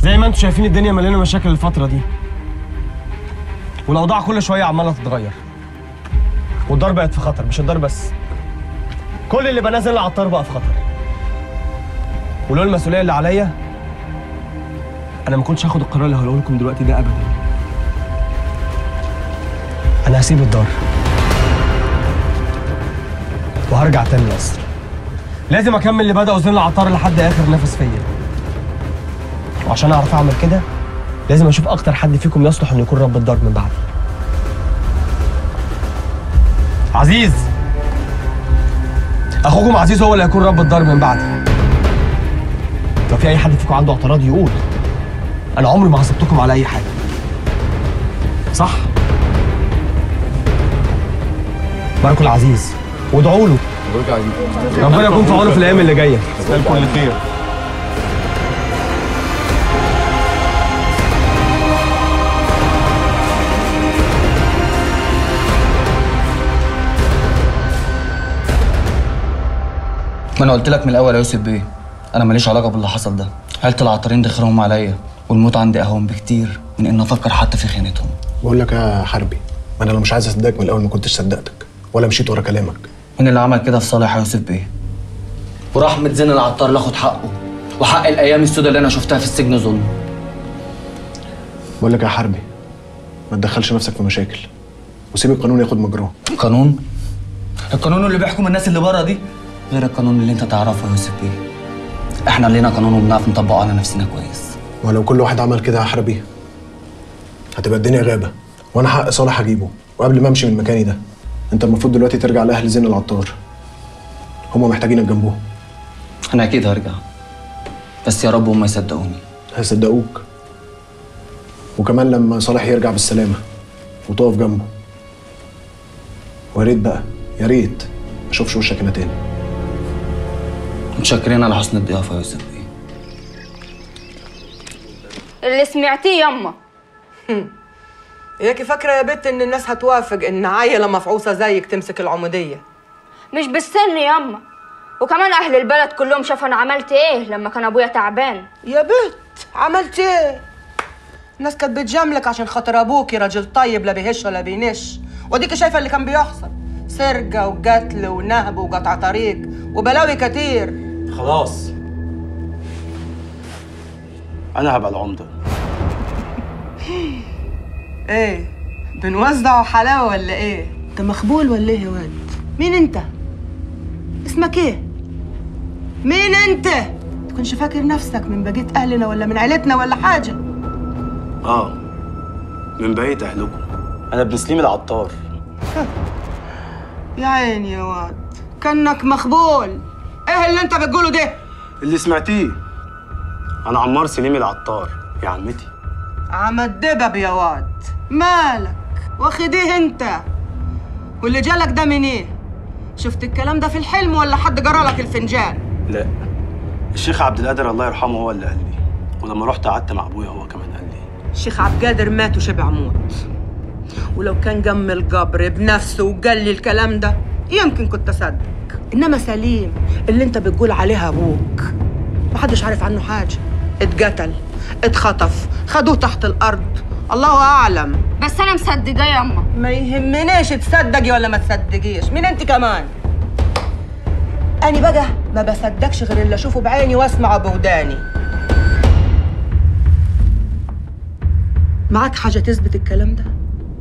زي ما انتم شايفين الدنيا مليانه مشاكل الفتره دي والاوضاع كل شويه عماله تتغير والدار بقت في خطر مش الدار بس كل اللي بنزل العطار بقى في خطر ولو المسؤوليه اللي عليا انا ما كنتش هاخد القرار اللي هقوله لكم دلوقتي ده ابدا انا هسيب الدار وهرجع تاني مصر لازم اكمل اللي بدأه زين العطار لحد اخر نفس فيا وعشان اعرف اعمل كده لازم اشوف اكتر حد فيكم يصلح انه يكون رب الدار من بعدي عزيز اخوكم عزيز هو اللي هيكون رب الدار من بعدي لو في اي حد فيكم عنده اعتراض يقول انا عمري ما غصبتكم على اي حاجه صح باركوا العزيز وادعوا له ربنا يكون في عونه في الايام اللي جايه كل خير ما انا قلت لك من الاول يا يوسف بيه انا ماليش علاقه باللي حصل ده عيله العطارين دي خيرهم عليا والموت عندي اهون بكتير من ان افكر حتى في خيانتهم بقول لك يا حربي ما انا لو مش عايز اصدقك من الاول ما كنتش صدقتك ولا مشيت ورا كلامك مين اللي عمل كده في صالح يا يوسف بيه وراح متزن العطار لاخد حقه وحق الايام السوداء اللي انا شفتها في السجن ظلم بقول لك يا حربي ما تدخلش نفسك في مشاكل وسيب القانون ياخد مجراه قانون القانون اللي بيحكم الناس اللي بره دي غير القانون اللي انت تعرفه يا يوسف بيه احنا لينا قانون وبنعرف نطبقه على نفسنا كويس ولو كل واحد عمل كده يا حربي هتبقى الدنيا غابه وانا حق صالح اجيبه وقبل ما امشي من مكاني ده انت المفروض دلوقتي ترجع لاهل زين العطار هما محتاجينك جنبهم انا اكيد هرجع بس يا رب هم يصدقوني هيصدقوك وكمان لما صالح يرجع بالسلامه وتقف جنبه ويا ريت بقى يا ريت ما اشوفش وشك هنا تاني متشكرين على حسن الضيافه يا يوسف بيه اللي سمعتيه يما اياكي فاكرة يا بت إن الناس هتوافق إن عيلة مفعوصة زيك تمسك العمودية مش بالسن يما وكمان اهل البلد كلهم شافوا انا عملت ايه لما كان ابويا تعبان يا بت عملت إيه؟ الناس كانت بتجاملك عشان خاطر أبوكي راجل طيب لا بيهش ولا بينش وديكي شايفة اللي كان بيحصل سرقة وقتل ونهب وقطع طريق وبلاوي كتير خلاص انا هبقى العمده ايه بنوزعوا حلاوة ولا ايه؟ انت مخبول ولا ايه يا واد؟ مين انت؟ اسمك ايه؟ مين انت؟ تكونش فاكر نفسك من بقية اهلنا ولا من عيلتنا ولا حاجة اه من بقيه اهلكم انا ابن سليم العطار يا عيني يا واد كانك مخبول ايه اللي انت بتقوله ده؟ اللي سمعتيه انا عمار سليم العطار يا عمتي عم الدبب يا واد مالك واخد ايه انت واللي جالك ده من ايه شفت الكلام ده في الحلم ولا حد جرالك الفنجان لا الشيخ عبد القادر الله يرحمه هو اللي قال لي ولما رحت قعدت مع ابويا هو كمان قال لي الشيخ عبد القادر مات وشبع موت ولو كان جم القبر بنفسه وقال لي الكلام ده يمكن كنت اصدق انما سليم اللي انت بتقول عليها ابوك محدش عارف عنه حاجه اتقتل اتخطف خدوه تحت الارض الله اعلم بس انا مصدقه يما ما يهمنيش تصدقي ولا ما تصدقيش مين انت كمان أنا بقى ما بصدقش غير اللي أشوفه بعيني وأسمعه بوداني معاك حاجة تثبت الكلام ده؟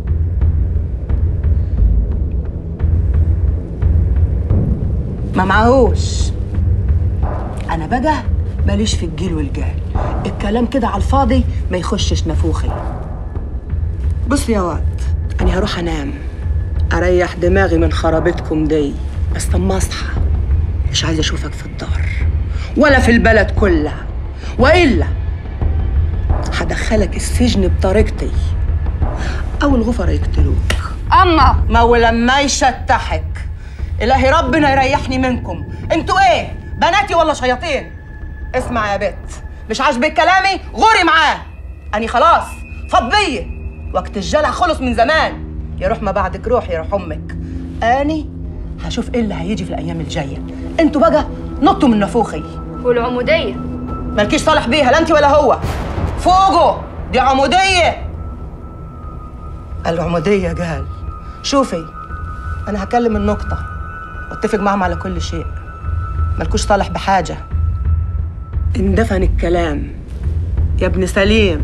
ما معهوش أنا بقى ماليش في الجيل والجال الكلام كده على الفاضي ما يخشش نافوخي بص يا واد أنا هروح أنام أريح دماغي من خرابتكم دي بس لما أصحى مش عايزة أشوفك في الدار ولا في البلد كلها وإلا هدخلك السجن بطريقتي أو الغفر يقتلوك اما ما ولما يشتحك إلهي ربنا يريحني منكم انتوا ايه بناتي ولا شياطين اسمع يا بت مش عاجبك كلامي غوري معاه اني خلاص فضيه وقت الجلع خلص من زمان يروح ما بعدك روح يروح امك اني هشوف ايه اللي هيجي في الايام الجايه انتوا بقى نطوا من نافوخي والعموديه مالكيش صالح بيها لا انت ولا هو فوقه دي عمودية العمودية قال شوفي أنا هكلم النقطة واتفق معهم على كل شيء ملكوش صالح بحاجة اندفن الكلام يا ابن سليم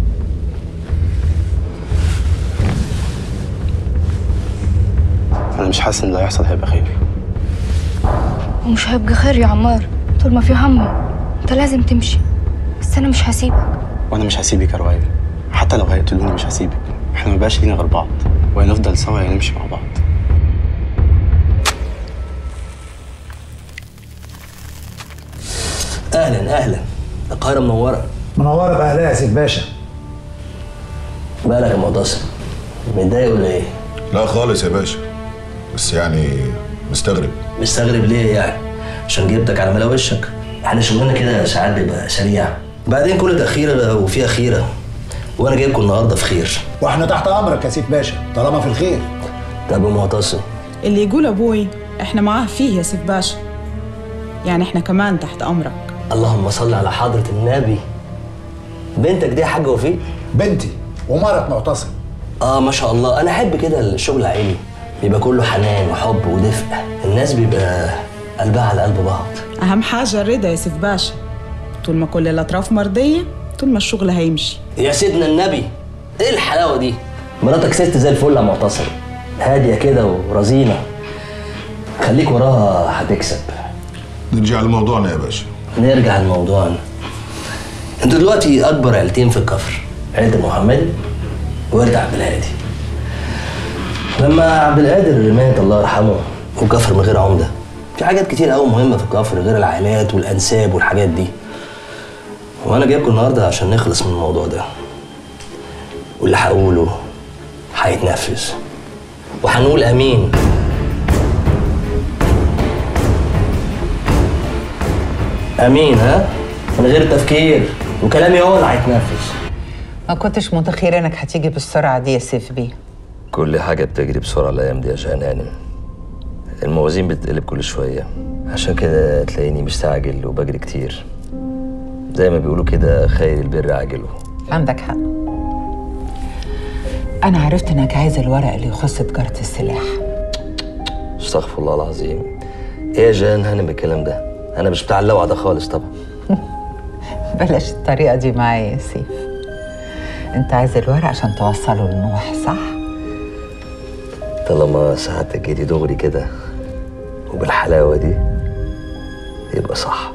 انا مش حاسس ان اللي هيحصل هيبقى خير ومش هيبقى خير يا عمار طول ما في هم انت لازم تمشي بس انا مش هسيبك وانا مش هسيبك يا رواية حتى لو هيقتلوني مش هسيبك احنا مبقاش لينا غير بعض ويا نفضل سوا يا نمشي مع بعض اهلا اهلا القاهره منوره منورة بأهلها يا سيف باشا مالك يا معتصم متضايق ولا ايه لا خالص يا باشا بس يعني مستغرب مستغرب ليه يعني عشان جبتك على ملا وشك احنا شغلنا كده ساعات بيبقى سريع بعدين كل تاخيره وفيها خيره وانا جايبكم النهارده في خير واحنا تحت أمرك يا سيف باشا طالما في الخير طب يا معتصم اللي يقول ابوي احنا معاه فيه يا سيف باشا يعني احنا كمان تحت امرك اللهم صل على حضره النبي بنتك دي يا حاج وفيق بنتي ومرة معتصم اه ما شاء الله انا احب كده الشغل العائلي بيبقى كله حنان وحب ودفء الناس بيبقى قلبها على قلب بعض اهم حاجه الرضا يا سيف باشا طول ما كل الاطراف مرضيه طول ما الشغل هيمشي يا سيدنا النبي ايه الحلاوه دي مراتك ست زي الفل يا معتصم هاديه كده ورزينه خليك وراها هتكسب نرجع لموضوعنا يا باشا نرجع لموضوعنا انتوا دلوقتي اكبر عيلتين في الكفر عيله محمد وعيله عبد الهادي لما عبد القادر مات الله يرحمه وكفر من غير عمده في حاجات كتير قوي مهمه في الكفر غير العائلات والانساب والحاجات دي وانا جايبكم النهارده عشان نخلص من الموضوع ده واللي هقوله هيتنفذ وهنقول امين امين ها من غير تفكير وكلامي هو اللي هيتنفذ ما كنتش متخيلة انك هتيجي بالسرعة دي يا سيف بيه كل حاجة بتجري بسرعة الأيام دي يا جان هانم الموازين بتقلب كل شوية عشان كده تلاقيني مستعجل وبجري كتير زي ما بيقولوا كده خير البر عاجله عندك حق أنا عرفت إنك عايز الورق اللي يخص تجارة السلاح استغفر الله العظيم ايه يا جان هانم الكلام ده انا مش بتاع اللوعة ده خالص طبعا بلاش الطريقة دي معايا يا سيف أنت عايز الورق عشان توصله لنوح صح؟ طالما ساعتك جيتي دغري كده وبالحلاوة دي يبقى صح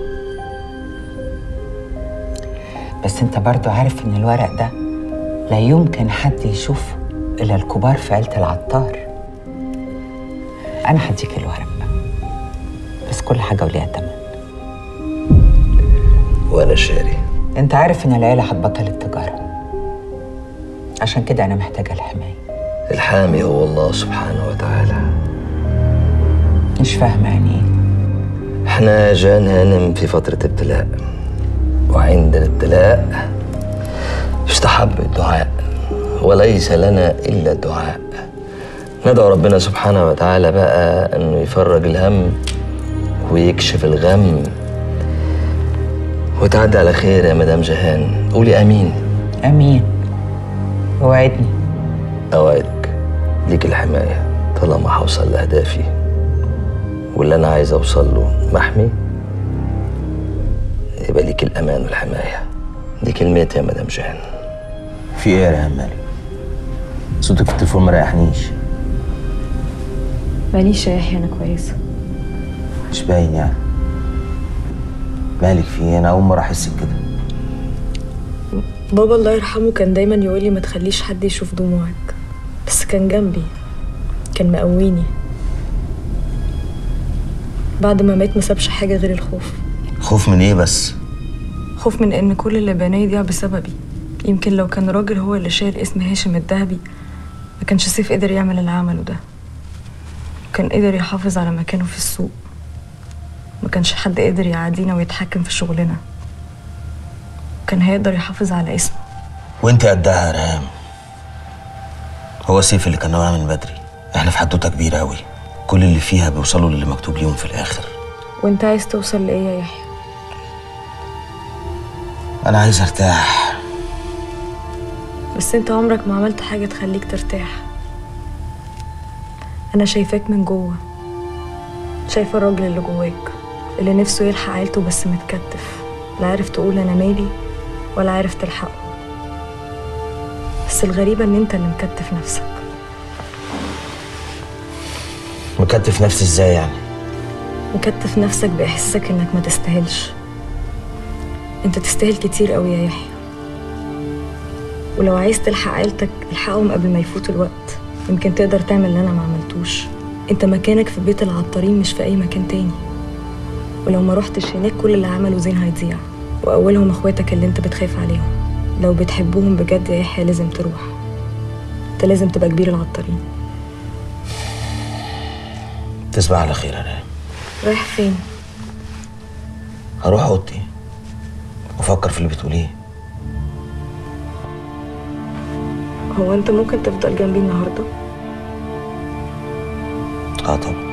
بس أنت برضو عارف إن الورق ده لا يمكن حد يشوفه إلا الكبار في عيلة العطار أنا هديك الورق بس كل حاجة وليها تمن وانا شاري أنت عارف إن العيلة هتبطل التجارة عشان كده أنا محتاجة الحماية الحامي هو الله سبحانه وتعالى مش فاهمة يعني إيه احنا جان هانم في فترة ابتلاء وعند الابتلاء يستحب الدعاء وليس لنا إلا الدعاء ندعو ربنا سبحانه وتعالى بقى أنه يفرج الهم ويكشف الغم وتعدي على خير يا مدام جهان قولي أمين أمين وعدني أوعدك ليك الحماية طالما هوصل لأهدافي واللي أنا عايز أوصل له محمي يبقى ليك الأمان والحماية دي كلمتي يا مدام جهان في ايه يا ريهام مالك؟ صوتك في التليفون ما ريحنيش ماليش يا يحيى انا كويسه مش باين يعني مالك في ايه؟ انا اول مره احس بكده بابا الله يرحمه كان دايما يقول لي ما تخليش حد يشوف دموعك بس كان جنبي كان مقويني بعد ما مات ما سابش حاجه غير الخوف خوف من ايه بس؟ خوف من ان كل اللي بناه يضيع بسببي يمكن لو كان راجل هو اللي شايل اسم هاشم الذهبي ما كانش سيف قدر يعمل اللي عمله ده كان قدر يحافظ على مكانه في السوق ما كانش حد قدر يعادينا ويتحكم في شغلنا كان هيقدر يحافظ على اسمه وانت قدها يا ريهام هو سيف اللي كان واقع من بدري احنا في حدوته كبيره قوي كل اللي فيها بيوصلوا للي مكتوب ليهم في الاخر وانت عايز توصل لايه يا يحيى انا عايز ارتاح بس انت عمرك ما عملت حاجة تخليك ترتاح انا شايفاك من جوه شايفة الراجل اللي جواك اللي نفسه يلحق عيلته بس متكتف لا عارف تقول انا مالي ولا عارف تلحقه بس الغريبة ان انت اللي مكتف نفسك مكتف نفسي ازاي يعني مكتف نفسك بإحساسك إنك ما تستاهلش أنت تستاهل كتير قوي يا يحيى ولو عايز تلحق عيلتك الحقهم قبل ما يفوت الوقت يمكن تقدر تعمل اللي أنا ما عملتوش أنت مكانك في بيت العطارين مش في أي مكان تاني ولو ما روحتش هناك كل اللي عمله زين هيضيع وأولهم إخواتك اللي أنت بتخاف عليهم لو بتحبهم بجد يا يحيى لازم تروح أنت لازم تبقى كبير العطارين تصبح على خير انا رايح فين؟ هروح اوضتي وافكر في اللي بتقوليه هو أنت ممكن تفضل جنبي النهارده؟ اه طبعا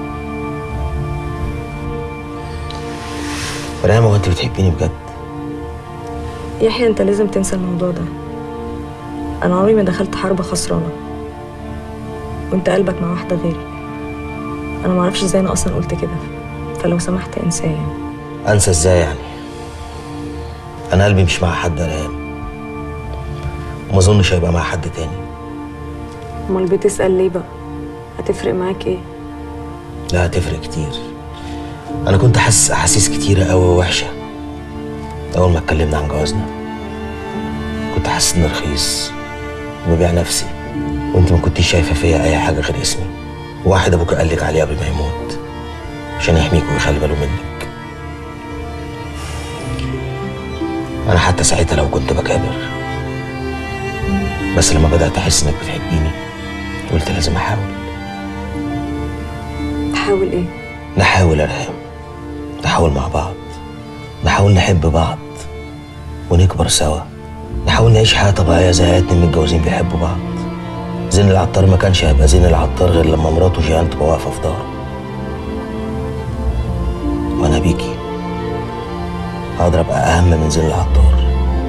ريم هو انت بتحبيني بجد يحيى انت لازم تنسى الموضوع ده انا عمري ما دخلت حرب خسرانه وانت قلبك مع واحده غيري انا ما اعرفش ازاي انا اصلا قلت كده فلو سمحت انساه يعني انسى ازاي يعني انا قلبي مش مع حد يا ريم وما اظنش هيبقى مع حد تاني امال بتسال ليه بقى هتفرق معاك ايه لا هتفرق كتير انا كنت حاسس احاسيس كتيره قوي وحشه اول ما اتكلمنا عن جوازنا كنت حاسس اني رخيص وببيع نفسي وانت ما كنتيش شايفه فيا اي حاجه غير اسمي واحد ابوك قال لك عليه قبل ما يموت عشان يحميك ويخلي باله منك انا حتى ساعتها لو كنت بكابر بس لما بدات احس انك بتحبيني قلت لازم احاول تحاول ايه نحاول يا ريهام نحاول مع بعض نحاول نحب بعض ونكبر سوا نحاول نعيش حياة طبيعية زي أي اتنين متجوزين بيحبوا بعض زين العطار ما كانش هيبقى زين العطار غير لما مراته جيهان تبقى واقفة في ظهره وأنا بيكي هقدر أبقى أهم من زين العطار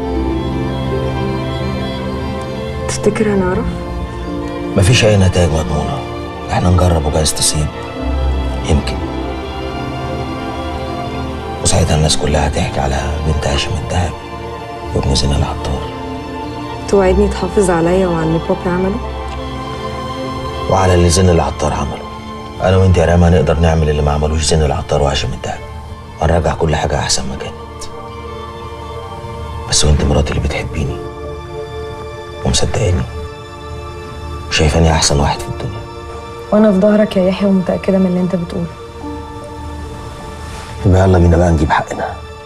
تفتكر هنعرف مفيش أي نتائج مضمونة إحنا نجرب وجايز تصيب يمكن وساعتها الناس كلها هتحكي على بنت هاشم الدهب وابن زين العطار توعدني تحافظ عليا وعلى اللي بابا عمله وعلى اللي زين العطار عمله انا وانت يا ريما هنقدر نعمل اللي ما عملوش زين العطار وهاشم الدهب ونرجع كل حاجه احسن ما كانت بس وانت مراتي اللي بتحبيني ومصدقاني وشايفاني احسن واحد في الدنيا وانا في ظهرك يا يحيى ومتاكده من اللي انت بتقوله يبقى يلا بينا بقى نجيب حقنا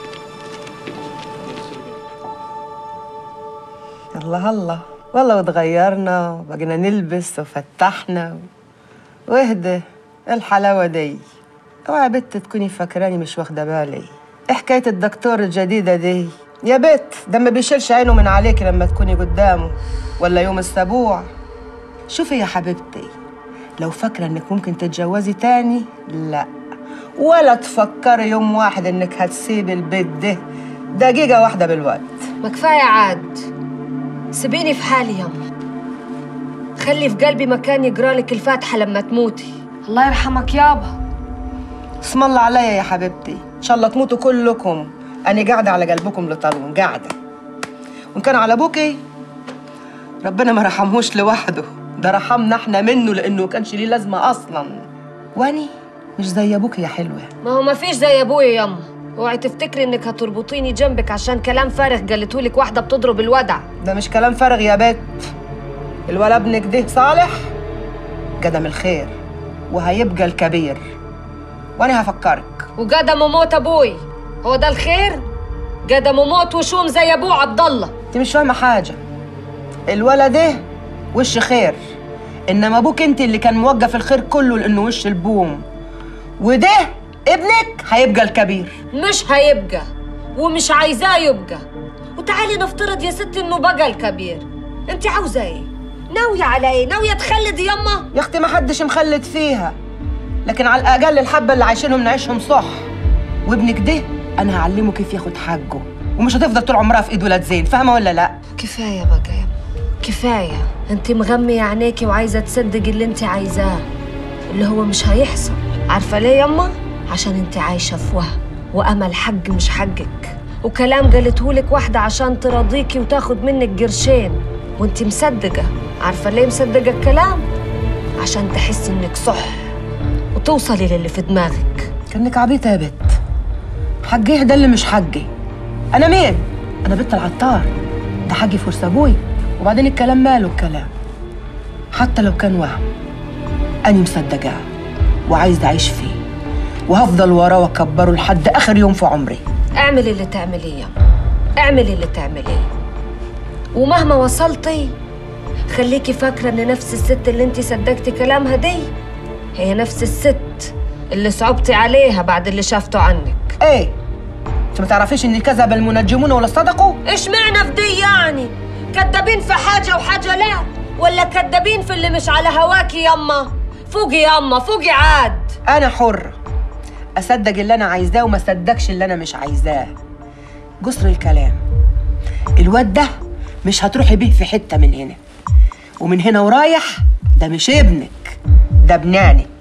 الله الله والله وتغيرنا وبقينا نلبس وفتحنا واهدى الحلاوة دي اوعى يا بت تكوني فاكراني مش واخدة بالي ايه حكاية الدكتور الجديدة دي يا بت ده ما بيشيلش عينه من عليك لما تكوني قدامه ولا يوم السبوع شوفي يا حبيبتي لو فاكرة انك ممكن تتجوزي تاني لا ولا تفكري يوم واحد انك هتسيبي البيت ده دقيقة واحدة بالوقت ما كفاية عاد سيبيني في حالي يما خلي في قلبي مكان يقرالك الفاتحة لما تموتي الله يرحمك يابا اسم الله عليا يا حبيبتي ان شاء الله تموتوا كلكم انا قاعده على قلبكم لطالون قاعده وان كان على ابوكي ربنا ما رحمهوش لوحده ده رحمنا احنا منه لانه كانش ليه لازمه اصلا واني مش زي ابوك يا حلوه ما هو ما فيش زي ابويا يما اوعي تفتكري انك هتربطيني جنبك عشان كلام فارغ قالتهولك واحده بتضرب الودع ده مش كلام فارغ يا بت الولا ابنك ده صالح قدم الخير وهيبقى الكبير وانا هفكرك وقدم موت ابوي هو ده الخير قدم موت وشوم زي ابوه عبد الله انت مش فاهمه حاجه الولا ده وش خير انما ابوك انت اللي كان موقف الخير كله لانه وش البوم وده ابنك هيبقى الكبير مش هيبقى ومش عايزاه يبقى وتعالي نفترض يا ستي انه بقى الكبير انت عاوزه ايه ناويه على ايه ناويه تخلدي يما يا اختي ما حدش مخلد فيها لكن على الاقل الحبه اللي عايشينهم نعيشهم صح وابنك ده انا هعلمه كيف ياخد حقه ومش هتفضل طول عمرها في ايد ولاد زين فاهمه ولا لا كفايه بقى يا كفاية انت مغمية عينيكي وعايزة تصدق اللي انت عايزاه اللي هو مش هيحصل عارفة ليه يما؟ عشان انت عايشة في وهم وأمل حق مش حقك وكلام قالتهولك واحدة عشان تراضيكي وتاخد منك قرشين وانت مصدقة عارفة ليه مصدقة الكلام؟ عشان تحسي انك صح وتوصلي للي في دماغك كانك عبيطه يا بت حقي ده اللي مش حقي انا مين انا بنت العطار ده حقي فرصة ابوي وبعدين الكلام ماله الكلام حتى لو كان وهم أنا مصدقاه وعايزة أعيش فيه وهفضل وراه وأكبره لحد آخر يوم في عمري اعملي اللي تعمليه يما اعملي اللي تعمليه ومهما وصلتي خليكي فاكرة ان نفس الست اللي انت صدقتي كلامها دي هي نفس الست اللي صعبتي عليها بعد اللي شافته عنك ايه انت ما تعرفيش ان كذب المنجمون ولا صدقوا ايش معنى في دي يعني كدابين في حاجة وحاجة لا ولا كدابين في اللي مش على هواكي يما فوقي يما فوقي عاد انا حرة اصدق اللي انا عايزاه وما اصدقش اللي انا مش عايزاه جسر الكلام الواد ده مش هتروحي بيه في حتة من هنا ومن هنا ورايح ده مش ابنك ده ابنانك